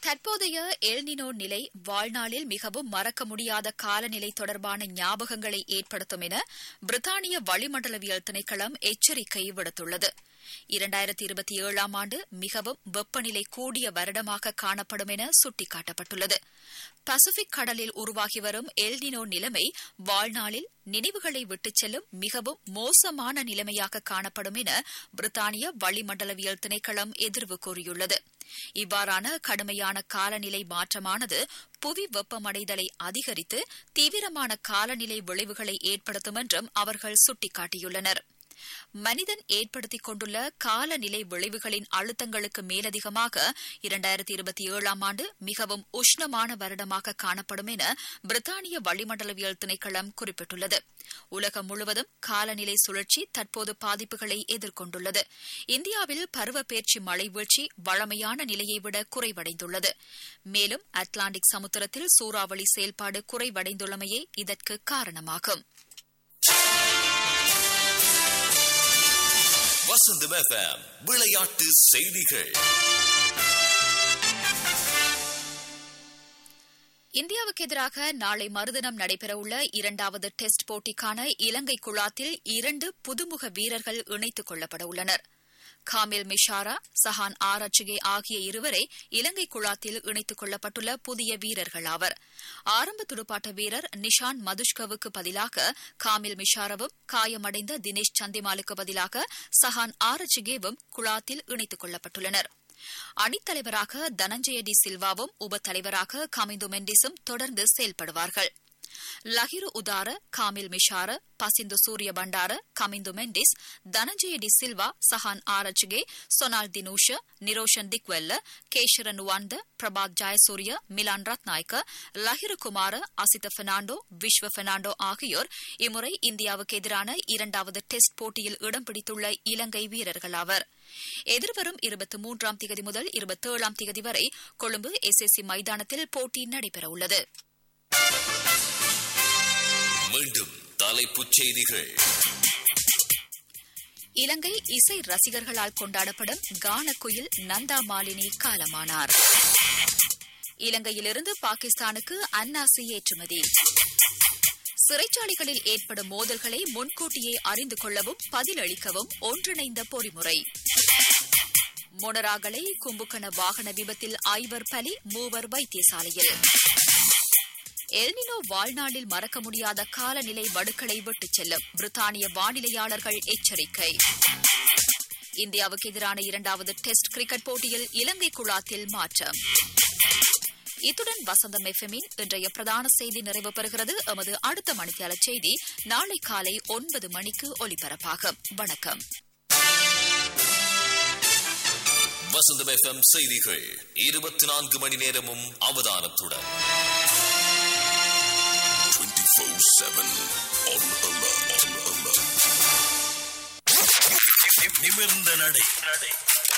தற்போதைய எல்னினோ நிலை வாழ்நாளில் மிகவும் மறக்க முடியாத காலநிலை தொடர்பான ஞாபகங்களை ஏற்படுத்தும் என பிரித்தானிய வளிமண்டலவியல் திணைக்களம் எச்சரிக்கை விடுத்துள்ளது இரண்டாயிரத்தி இருபத்தி ஏழாம் ஆண்டு மிகவும் வெப்பநிலை கூடிய வருடமாக காணப்படும் என சுட்டிக்காட்டப்பட்டுள்ளது பசிபிக் கடலில் உருவாகி வரும் எல்னினோ நிலைமை வாழ்நாளில் நினைவுகளை விட்டுச் செல்லும் மிகவும் மோசமான நிலைமையாக காணப்படும் என பிரித்தானிய வளிமண்டலவியல் திணைக்களம் எதிர்வு கூறியுள்ளது இவ்வாறான கடுமையான காலநிலை மாற்றமானது புவி வெப்பமடைதலை அதிகரித்து தீவிரமான காலநிலை விளைவுகளை ஏற்படுத்தும் என்றும் அவர்கள் சுட்டிக்காட்டியுள்ளனர் மனிதன் ஏற்படுத்திக் கொண்டுள்ள காலநிலை விளைவுகளின் அழுத்தங்களுக்கு மேலதிகமாக இரண்டாயிரத்தி இருபத்தி ஏழாம் ஆண்டு மிகவும் உஷ்ணமான வருடமாக காணப்படும் என பிரித்தானிய வளிமண்டலவியல் திணைக்களம் குறிப்பிட்டுள்ளது உலகம் முழுவதும் காலநிலை சுழற்சி தற்போது பாதிப்புகளை எதிர்கொண்டுள்ளது இந்தியாவில் பருவப்பெயர்ச்சி மழை வீழ்ச்சி வழமையான நிலையை விட குறைவடைந்துள்ளது மேலும் அட்லாண்டிக் சமுத்திரத்தில் சூறாவளி செயல்பாடு குறைவடைந்துள்ளமையே இதற்கு காரணமாகும் வசந்தம் எஃப்எம் விளையாட்டு செய்திகள் இந்தியாவுக்கு எதிராக நாளை மறுதினம் நடைபெறவுள்ள இரண்டாவது டெஸ்ட் போட்டிக்கான இலங்கை குழாத்தில் இரண்டு புதுமுக வீரர்கள் இணைத்துக் கொள்ளப்பட உள்ளனர் காமில் மிஷாரா சஹான் ஆராச்சிகே ஆகிய இருவரை இலங்கை குழாத்தில் இணைத்துக் கொள்ளப்பட்டுள்ள புதிய வீரர்கள் ஆவர் ஆரம்ப துடுப்பாட்ட வீரர் நிஷான் மதுஷ்கவுக்கு பதிலாக காமில் மிஷாரவும் காயமடைந்த தினேஷ் சந்திமாலுக்கு பதிலாக சஹான் ஆரச்சிகேவும் குழாத்தில் இணைத்துக் கொள்ளப்பட்டுள்ளனா் அணித்தலைவராக தனஞ்சய டி சில்வாவும் உப தலைவராக கமிந்து மெண்டிஸும் தொடர்ந்து செயல்படுவார்கள் லஹிரு உதார காமில் மிஷார பசிந்து சூரிய பண்டார கமிந்து மெண்டிஸ் தனஞ்சய டி சில்வா சஹான் ஆரச்கே சொனால் தினூஷ நிரோஷன் திக்வெல்ல கேஷர நுவாந்த பிரபாத் ஜெயசூரிய மிலான் ரத்நாயக்க லஹிரு குமார அசித பெர்னாண்டோ விஸ்வ பெர்னாண்டோ ஆகியோர் இம்முறை இந்தியாவுக்கு எதிரான இரண்டாவது டெஸ்ட் போட்டியில் இடம் பிடித்துள்ள இலங்கை வீரர்கள் ஆவர் எதிர்வரும் இருபத்தி மூன்றாம் திகதி முதல் இருபத்தேழாம் திகதி வரை கொழும்பு எஸ்எஸ்சி மைதானத்தில் போட்டி நடைபெறவுள்ளது மீண்டும் தலைப்புச் செய்திகள் இலங்கை இசை ரசிகர்களால் கொண்டாடப்படும் கானக்குயில் நந்தா மாலினி காலமானார் இலங்கையிலிருந்து பாகிஸ்தானுக்கு அன்னாசி ஏற்றுமதி சிறைச்சாலைகளில் ஏற்படும் மோதல்களை முன்கூட்டியே அறிந்து கொள்ளவும் பதிலளிக்கவும் ஒன்றிணைந்த பொறிமுறை மொனராகலை கும்புக்கண வாகன விபத்தில் ஐவர் பலி மூவர் வைத்தியசாலையில் எல்னினோ வாழ்நாளில் மறக்க முடியாத காலநிலை வடுக்களை விட்டுச் செல்லும் பிரித்தானிய வானிலையாளர்கள் எச்சரிக்கை இந்தியாவுக்கு எதிரான இரண்டாவது டெஸ்ட் கிரிக்கெட் போட்டியில் இலங்கை குழாத்தில் மாற்றம் இத்துடன் வசந்தம் எஃப்எம்மின் இன்றைய பிரதான செய்தி நிறைவு பெறுகிறது எமது அடுத்த மணித்தியால செய்தி நாளை காலை ஒன்பது மணிக்கு ஒலிபரப்பாகும் வணக்கம் வசந்தம் எஃப்எம் செய்திகள் இருபத்தி நான்கு மணி நேரமும் அவதானத்துடன் 24/7 on alert. On alert. நிமிர்ந்த நடை